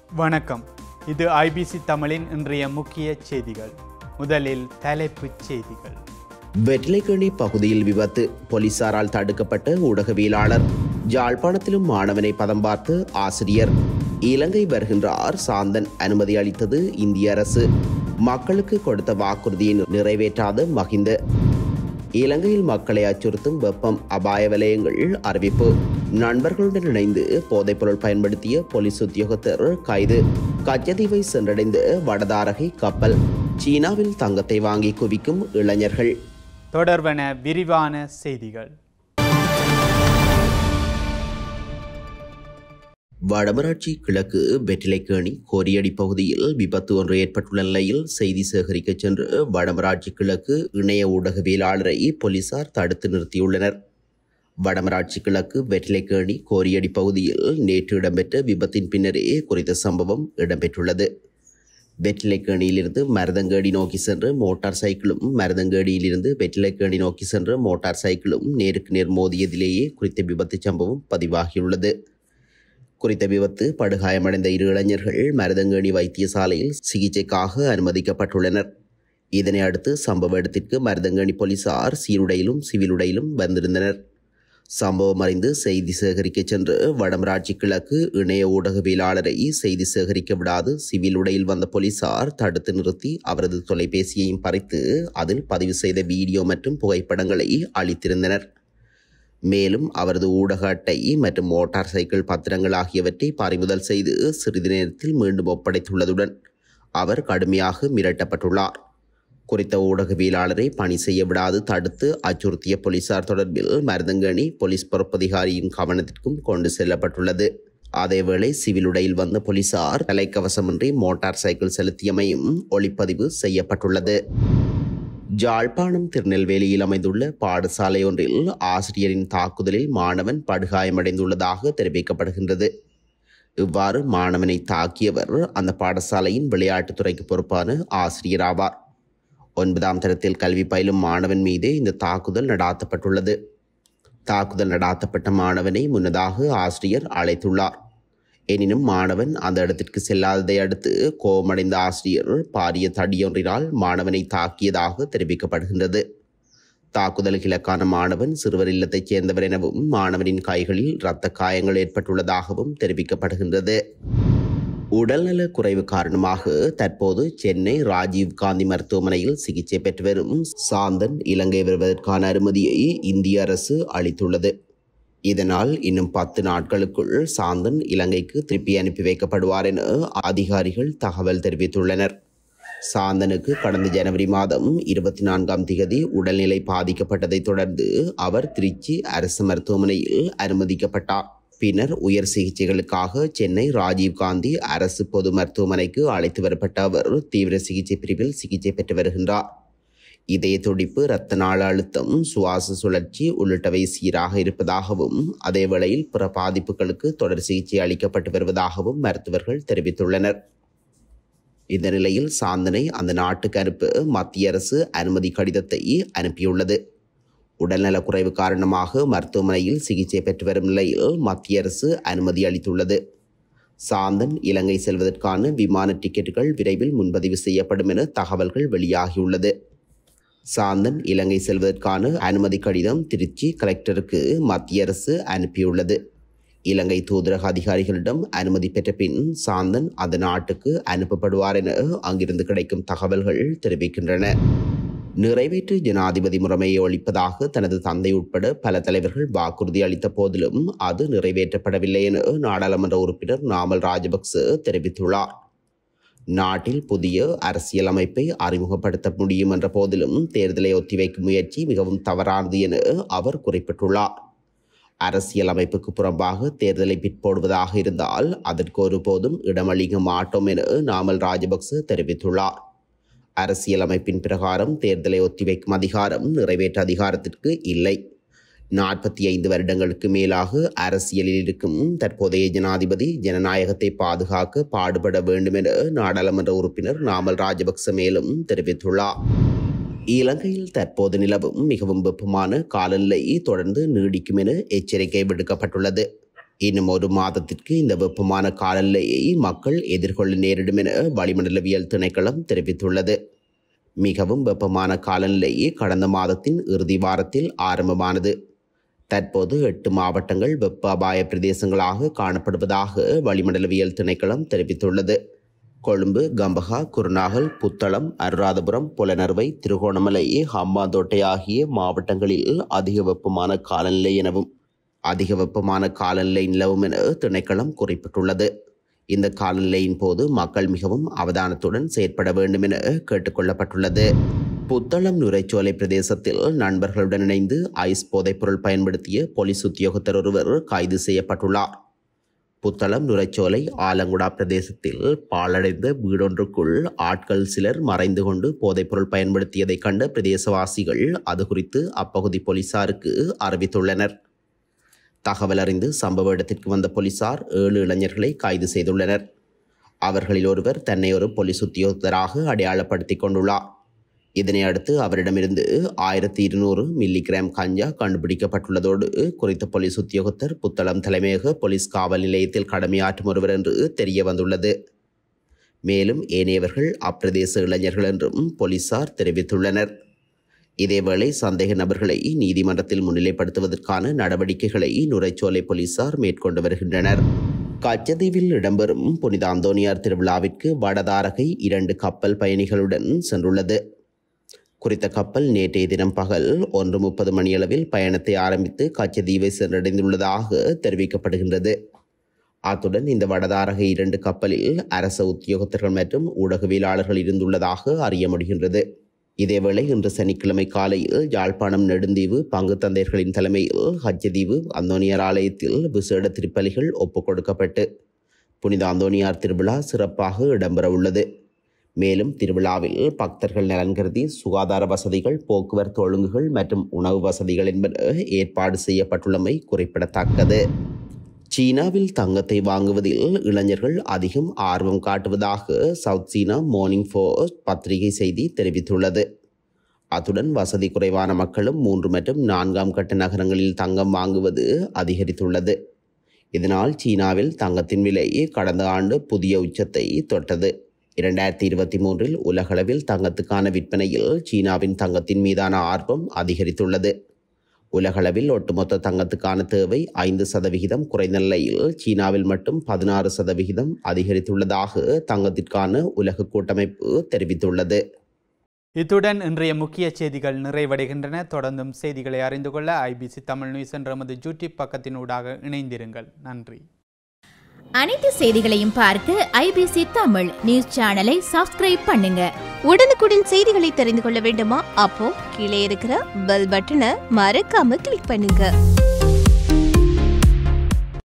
வணக்கம் இது ஐபிசி தமிழின் இன்றைய முக்கிய செய்திகள் முதலில் தலைப்புச் செய்திகள் வெற்றிலைக்கேணி பகுதியில் விபத்து போலீசாரால் தடுக்கப்பட்ட ஊடகவியலாளர் யாழ்ப்பாணத்திலும் மாணவனை பதம் பார்த்து ஆசிரியர் இலங்கை வருகின்றார் சாந்தன் அனுமதி அளித்தது இந்திய அரசு மக்களுக்கு கொடுத்த வாக்குறுதியை நிறைவேற்றாத மகிந்த இலங்கையில் மக்களை அச்சுறுத்தும் வெப்பம் அபாய வலயங்கள் அறிவிப்பு நண்பர்களுடன் இணைந்து போதைப்பொருள் பயன்படுத்திய போலீஸ் உத்தியோகத்தர் கைது கச்சதீவை சென்றடைந்த வடதாரகை கப்பல் சீனாவில் தங்கத்தை வாங்கி குவிக்கும் இளைஞர்கள் தொடர்பன விரிவான செய்திகள் வடமராட்சி கிழக்கு வெற்றிலைக்கேணி கோரியடி பகுதியில் விபத்து ஒன்று ஏற்பட்டுள்ள நிலையில் செய்தி சேகரிக்க சென்று வடமராட்சி கிழக்கு இணைய ஊடகவியலாளரை போலீசார் தடுத்து நிறுத்தியுள்ளனர் வடமராட்சி கிழக்கு வெற்றிலைக்கேணி கோரியடி பகுதியில் நேற்று இடம்பெற்ற விபத்தின் பின்னரே குறித்த சம்பவம் இடம்பெற்றுள்ளது வெற்றிலைக்கேணியிலிருந்து மருதங்கேடி நோக்கி சென்ற மோட்டார் சைக்கிளும் மருதங்கேடியிலிருந்து வெற்றிலைக்கேணி நோக்கி சென்ற மோட்டார் சைக்கிளும் நேருக்கு நேர் மோதியதிலேயே குறித்த விபத்து சம்பவம் பதிவாகியுள்ளது குறித்த விபத்து படுகாயமடைந்த இரு இளைஞர்கள் மருதங்கேணி வைத்தியசாலையில் சிகிச்சைக்காக அனுமதிக்கப்பட்டுள்ளனர் இதனை அடுத்து சம்பவ இடத்திற்கு மருதங்கேணி போலீசார் சீருடையிலும் சிவிலுடையிலும் வந்திருந்தனர் சம்பவம் அறிந்து செய்தி சேகரிக்க சென்று வடமராட்சி கிழக்கு இணைய ஊடகவியலாளரை செய்தி சேகரிக்க விடாது சிவில் உடையில் வந்த போலீசார் தடுத்து நிறுத்தி அவரது தொலைபேசியையும் பறித்து அதில் பதிவு செய்த வீடியோ மற்றும் புகைப்படங்களை அளித்திருந்தனர் மேலும் அவரது ஊடக அட்டை மற்றும் மோட்டார் சைக்கிள் பத்திரங்கள் ஆகியவற்றை பறிமுதல் செய்து சிறிது நேரத்தில் மீண்டும் ஒப்படைத்துள்ளதுடன் அவர் கடுமையாக மிரட்டப்பட்டுள்ளார் குறித்த ஊடகவியலாளரை பணி செய்ய விடாது தடுத்து அச்சுறுத்திய போலீசார் தொடர்பில் மருதங்கணி போலீஸ் பொறுப்பதிகாரியின் கவனத்திற்கும் கொண்டு செல்லப்பட்டுள்ளது அதேவேளை சிவில் உடையில் வந்த போலீசார் தலைக்கவசமின்றி மோட்டார் சைக்கிள் செலுத்தியமையும் ஒளிப்பதிவு செய்யப்பட்டுள்ளது ஜாழ்ப்பாணம் திருநெல்வேலியில் அமைந்துள்ள பாடசாலை ஒன்றில் ஆசிரியரின் தாக்குதலில் மாணவன் படுகாயமடைந்துள்ளதாக தெரிவிக்கப்படுகின்றது இவ்வாறு மாணவனை தாக்கியவர் அந்த பாடசாலையின் விளையாட்டுத்துறைக்கு பொறுப்பான ஆசிரியர் ஆவார் ஒன்பதாம் தரத்தில் கல்வி பயிலும் மாணவன் மீது இந்த தாக்குதல் நடாத்தப்பட்டுள்ளது தாக்குதல் நடாத்தப்பட்ட மாணவனை முன்னதாக ஆசிரியர் அழைத்துள்ளார் எனினும் மாணவன் அந்த இடத்திற்கு செல்லாததை அடுத்து கோபமடைந்த ஆசிரியர் பாரிய தடியொன்றினால் மாணவனை தாக்கியதாக தெரிவிக்கப்படுகின்றது தாக்குதலுக்கு இலக்கான மாணவன் சிறுவர் இல்லத்தைச் சேர்ந்தவர் எனவும் மாணவனின் கைகளில் இரத்த காயங்கள் ஏற்பட்டுள்ளதாகவும் தெரிவிக்கப்படுகின்றது உடல்நல குறைவு காரணமாக தற்போது சென்னை ராஜீவ் காந்தி மருத்துவமனையில் சிகிச்சை பெற்று வரும் சாந்தன் இலங்கை வருவதற்கான அனுமதியை இந்திய அரசு அளித்துள்ளது இதனால் இன்னும் பத்து நாட்களுக்குள் சாந்தன் இலங்கைக்கு திருப்பி அனுப்பி வைக்கப்படுவார் என அதிகாரிகள் தகவல் தெரிவித்துள்ளனர் சாந்தனுக்கு கடந்த ஜனவரி மாதம் இருபத்தி நான்காம் திகதி உடல்நிலை பாதிக்கப்பட்டதைத் தொடர்ந்து அவர் திருச்சி அரசு மருத்துவமனையில் அனுமதிக்கப்பட்டார் பின்னர் உயர் சிகிச்சைகளுக்காக சென்னை ராஜீவ்காந்தி அரசு பொது மருத்துவமனைக்கு அழைத்து வரப்பட்ட அவர் தீவிர சிகிச்சை பிரிவில் சிகிச்சை பெற்று வருகின்றார் இதய துடிப்பு இரத்த நாள அழுத்தம் சுவாச சுழற்சி உள்ளிட்டவை சீராக இருப்பதாகவும் அதே வேளையில் பிற பாதிப்புகளுக்கு தொடர் சிகிச்சை அளிக்கப்பட்டு வருவதாகவும் மருத்துவர்கள் தெரிவித்துள்ளனர் இந்த நிலையில் சாந்தனை அந்த நாட்டுக்கு அனுப்ப மத்திய அரசு அனுமதி கடிதத்தை அனுப்பியுள்ளது உடல்நலக் குறைவு காரணமாக மருத்துவமனையில் சிகிச்சை பெற்று வரும் நிலையில் மத்திய அரசு அனுமதி அளித்துள்ளது சாந்தன் இலங்கை செல்வதற்கான விமான டிக்கெட்டுகள் விரைவில் முன்பதிவு செய்யப்படும் என தகவல்கள் வெளியாகியுள்ளது சாந்தன் இலங்கை செல்வதற்கான அனுமதி கடிதம் திருச்சி கலெக்டருக்கு மத்திய அரசு அனுப்பியுள்ளது இலங்கை தூதரக அதிகாரிகளிடம் அனுமதி பெற்ற பின் சாந்தன் அந்த நாட்டுக்கு அனுப்பப்படுவார் என அங்கிருந்து கிடைக்கும் தகவல்கள் தெரிவிக்கின்றன நிறைவேற்று ஜனாதிபதி முறைமையை ஒழிப்பதாக தனது தந்தை உட்பட பல தலைவர்கள் வாக்குறுதி அளித்த போதிலும் அது நிறைவேற்றப்படவில்லை என நாடாளுமன்ற உறுப்பினர் நாமல் ராஜபக்ச தெரிவித்துள்ளார் நாட்டில் புதிய அரசியல் அமைப்பை அறிமுகப்படுத்த முடியும் என்ற போதிலும் தேர்தலை ஒத்திவைக்கும் முயற்சி மிகவும் தவறானது என அவர் குறிப்பிட்டுள்ளார் அரசியல் அமைப்புக்கு புறம்பாக தேர்தலை பிற்போடுவதாக இருந்தால் அதற்கு ஒருபோதும் இடமளிக்க மாட்டோம் என நாமல் ராஜபக்ச தெரிவித்துள்ளார் அரசியல் அமைப்பின் பிரகாரம் தேர்தலை ஒத்திவைக்கும் அதிகாரம் நிறைவேற்ற அதிகாரத்திற்கு இல்லை நாற்பத்தி ஐந்து வருடங்களுக்கு மேலாக அரசியலில் இருக்கும் தற்போதைய ஜனாதிபதி ஜனநாயகத்தை பாதுகாக்க பாடுபட வேண்டும் என நாடாளுமன்ற உறுப்பினர் நாமல் ராஜபக்ச மேலும் தெரிவித்துள்ளார் இலங்கையில் தற்போது நிலவும் மிகவும் வெப்பமான காலநிலை தொடர்ந்து நீடிக்கும் என எச்சரிக்கை விடுக்கப்பட்டுள்ளது இன்னும் ஒரு மாதத்திற்கு இந்த வெப்பமான காலநிலையை மக்கள் எதிர்கொள்ள நேரிடும் என வளிமண்டலவியல் திணைக்களம் தெரிவித்துள்ளது மிகவும் வெப்பமான காலநிலை கடந்த மாதத்தின் இறுதி வாரத்தில் ஆரம்பமானது தற்போது எட்டு மாவட்டங்கள் வெப்ப அபாய பிரதேசங்களாக காணப்படுவதாக வளிமண்டலவியல் திணைக்களம் தெரிவித்துள்ளது கொழும்பு கம்பகா குருநாகல் புத்தளம் அனுராதபுரம் புலனர்வை திருகோணமலை ஹம்பாந்தோட்டை ஆகிய மாவட்டங்களில் அதிக வெப்பமான காலநிலை எனவும் அதிக வெப்பமான காலநிலை நிலவும் என திணைக்களம் குறிப்பிட்டுள்ளது இந்த காலநிலையின் போது மக்கள் மிகவும் அவதானத்துடன் செயற்பட வேண்டும் என கேட்டுக்கொள்ளப்பட்டுள்ளது புத்தளம் நுரைச்சோலை பிரதேசத்தில் நண்பர்களுடன் இணைந்து ஐஸ் போதைப்பொருள் பயன்படுத்திய போலீஸ் உத்தியோகத்தர் ஒருவர் கைது செய்யப்பட்டுள்ளார் புத்தளம் நுரைச்சோலை ஆலங்குடா பிரதேசத்தில் பாழடைந்த வீடொன்றுக்குள் ஆட்கள் சிலர் மறைந்து கொண்டு போதைப்பொருள் பயன்படுத்தியதை கண்ட பிரதேசவாசிகள் அது குறித்து அப்பகுதி போலீசாருக்கு அறிவித்துள்ளனர் தகவல் அறிந்து சம்பவ இடத்திற்கு வந்த போலீசார் ஏழு இளைஞர்களை கைது செய்துள்ளனர் அவர்களில் ஒருவர் தன்னை ஒரு போலீஸ் உத்தியோகத்தராக அடையாளப்படுத்திக் கொண்டுள்ளார் இதனை அடுத்து அவரிடமிருந்து ஆயிரத்தி இருநூறு மில்லிகிராம் கஞ்சா கண்டுபிடிக்கப்பட்டுள்ளதோடு குறித்த போலீஸ் உத்தியோகத்தர் புத்தளம் தலைமையக போலீஸ் காவல் நிலையத்தில் கடமையாற்றும் ஒருவர் என்று தெரிய வந்துள்ளது மேலும் ஏனையவர்கள் அப்பிரதேச இளைஞர்கள் என்றும் போலீசார் தெரிவித்துள்ளனர் இதேவேளை சந்தேக நபர்களை நீதிமன்றத்தில் முன்னிலைப்படுத்துவதற்கான நடவடிக்கைகளை நுரைச்சோலை போலீசார் மேற்கொண்டு வருகின்றனர் கச்சதீவில் இடம்பெறும் புனித அந்தோனியார் திருவிழாவிற்கு வடதாரகை இரண்டு கப்பல் பயணிகளுடன் சென்றுள்ளது குறித்த கப்பல் நேற்றைய தினம் பகல் ஒன்று முப்பது மணியளவில் பயணத்தை ஆரம்பித்து கச்சதீவை சென்றடைந்துள்ளதாக தெரிவிக்கப்படுகின்றது அத்துடன் இந்த வடதாரக இரண்டு கப்பலில் அரச உத்தியோகத்தர்கள் மற்றும் ஊடகவியலாளர்கள் இருந்துள்ளதாக அறிய முடிகின்றது இதேவேளை இன்று சனிக்கிழமை காலையில் யாழ்ப்பாணம் நெடுந்தீவு பங்கு தந்தையர்களின் தலைமையில் ஹஜ்ஜதீவு அந்தோனியார் ஆலயத்தில் விசேட திருப்பலிகள் ஒப்புக் கொடுக்கப்பட்டு புனித அந்தோனியார் திருவிழா சிறப்பாக இடம்பெறவுள்ளது மேலும் திருவிழாவில் பக்தர்கள் நலன் கருதி சுகாதார வசதிகள் போக்குவரத்து ஒழுங்குகள் மற்றும் உணவு வசதிகள் என்பன ஏற்பாடு செய்யப்பட்டுள்ளமை குறிப்பிடத்தக்கது சீனாவில் தங்கத்தை வாங்குவதில் இளைஞர்கள் அதிகம் ஆர்வம் காட்டுவதாக சவுத் சீனா மார்னிங் போஸ்ட் பத்திரிகை செய்தி தெரிவித்துள்ளது அத்துடன் வசதி குறைவான மக்களும் மூன்று மற்றும் நான்காம் கட்ட நகரங்களில் தங்கம் வாங்குவது அதிகரித்துள்ளது இதனால் சீனாவில் தங்கத்தின் விலை கடந்த ஆண்டு புதிய உச்சத்தை தொட்டது இரண்டாயிரத்தி இருபத்தி மூன்றில் உலகளவில் தங்கத்துக்கான விற்பனையில் சீனாவின் தங்கத்தின் மீதான ஆர்வம் அதிகரித்துள்ளது உலகளவில் ஒட்டுமொத்த தங்கத்துக்கான தேவை ஐந்து சதவிகிதம் குறைந்த நிலையில் சீனாவில் மட்டும் பதினாறு சதவிகிதம் அதிகரித்துள்ளதாக தங்கத்திற்கான உலக கூட்டமைப்பு தெரிவித்துள்ளது இத்துடன் இன்றைய முக்கிய செய்திகள் நிறைவடைகின்றன தொடர்ந்தும் செய்திகளை அறிந்து கொள்ள ஐபிசி தமிழ் நியூஸ் என்ற நமது யூடியூப் பக்கத்தினூடாக இணைந்திருங்கள் நன்றி அனைத்து செய்திகளையும் பார்க்க ஐபிசி தமிழ் நியூஸ் சேனலை சப்ஸ்கிரைப் பண்ணுங்க உடனுக்குடன் செய்திகளை தெரிந்து கொள்ள வேண்டுமா அப்போ கீழே இருக்கிற பெல் பட்டனை மறக்காம கிளிக் பண்ணுங்க